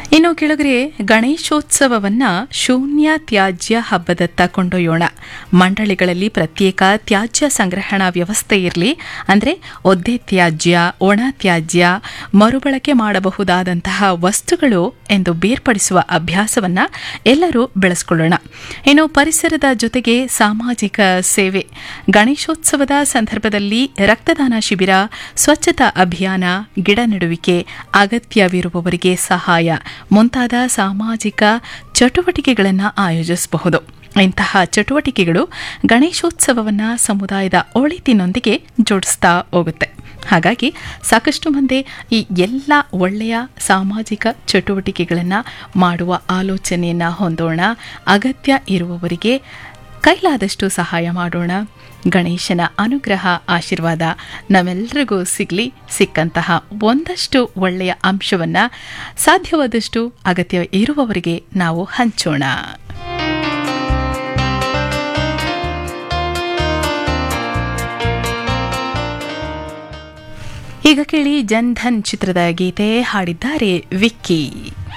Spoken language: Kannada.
ಇನ್ನು ಕೆಳಗರೆ ಗಣೇಶೋತ್ಸವವನ್ನ ಶೂನ್ಯ ತ್ಯಾಜ್ಯ ಹಬ್ಬದತ್ತ ಕೊಂಡೊಯ್ಯೋಣ ಮಂಡಳಿಗಳಲ್ಲಿ ಪ್ರತ್ಯೇಕ ತ್ಯಾಜ್ಯ ಸಂಗ್ರಹಣಾ ವ್ಯವಸ್ಥೆ ಇರಲಿ ಅಂದರೆ ಒದ್ದೆ ತ್ಯಾಜ್ಯ ಒಣ ತ್ಯಾಜ್ಯ ಮರುಬಳಕೆ ಮಾಡಬಹುದಾದಂತಹ ವಸ್ತುಗಳು ಎಂದು ಬೇರ್ಪಡಿಸುವ ಅಭ್ಯಾಸವನ್ನ ಎಲ್ಲರೂ ಬೆಳೆಸ್ಕೊಳ್ಳೋಣ ಇನ್ನು ಪರಿಸರದ ಜೊತೆಗೆ ಸಾಮಾಜಿಕ ಸೇವೆ ಗಣೇಶೋತ್ಸವದ ಸಂದರ್ಭದಲ್ಲಿ ರಕ್ತದಾನ ಶಿಬಿರ ಸ್ವಚ್ಛತಾ ಅಭಿಯಾನ ಗಿಡ ನೆಡುವಿಕೆ ಅಗತ್ಯವಿರುವವರಿಗೆ ಸಹಾಯ ಮುಂತಾದ ಸಾಮಾಜಿಕ ಚಟುವಟಿಕೆಗಳನ್ನು ಆಯೋಜಿಸಬಹುದು ಇಂತಹ ಚಟುವಟಿಕೆಗಳು ಗಣೇಶೋತ್ಸವವನ್ನು ಸಮುದಾಯದ ಒಳಿತಿನೊಂದಿಗೆ ಜೋಡಿಸ್ತಾ ಹೋಗುತ್ತೆ ಹಾಗಾಗಿ ಸಾಕಷ್ಟು ಮಂದಿ ಈ ಎಲ್ಲ ಒಳ್ಳೆಯ ಸಾಮಾಜಿಕ ಚಟುವಟಿಕೆಗಳನ್ನು ಮಾಡುವ ಆಲೋಚನೆಯನ್ನು ಹೊಂದೋಣ ಅಗತ್ಯ ಇರುವವರಿಗೆ ಕೈಲಾದಷ್ಟು ಸಹಾಯ ಮಾಡೋಣ ಗಣೇಶನ ಅನುಗ್ರಹ ಆಶೀರ್ವಾದ ನಮ್ಮೆಲ್ಲರಿಗೂ ಸಿಗಲಿ ಸಿಕ್ಕಂತಹ ಒಂದಷ್ಟು ಒಳ್ಳೆಯ ಅಂಶವನ್ನು ಸಾಧ್ಯವಾದಷ್ಟು ಅಗತ್ಯ ಇರುವವರಿಗೆ ನಾವು ಹಂಚೋಣ ಈಗ ಕೇಳಿ ಜನ್ ಧನ್ ಚಿತ್ರದ ಗೀತೆ ಹಾಡಿದ್ದಾರೆ ವಿಕ್ಕಿ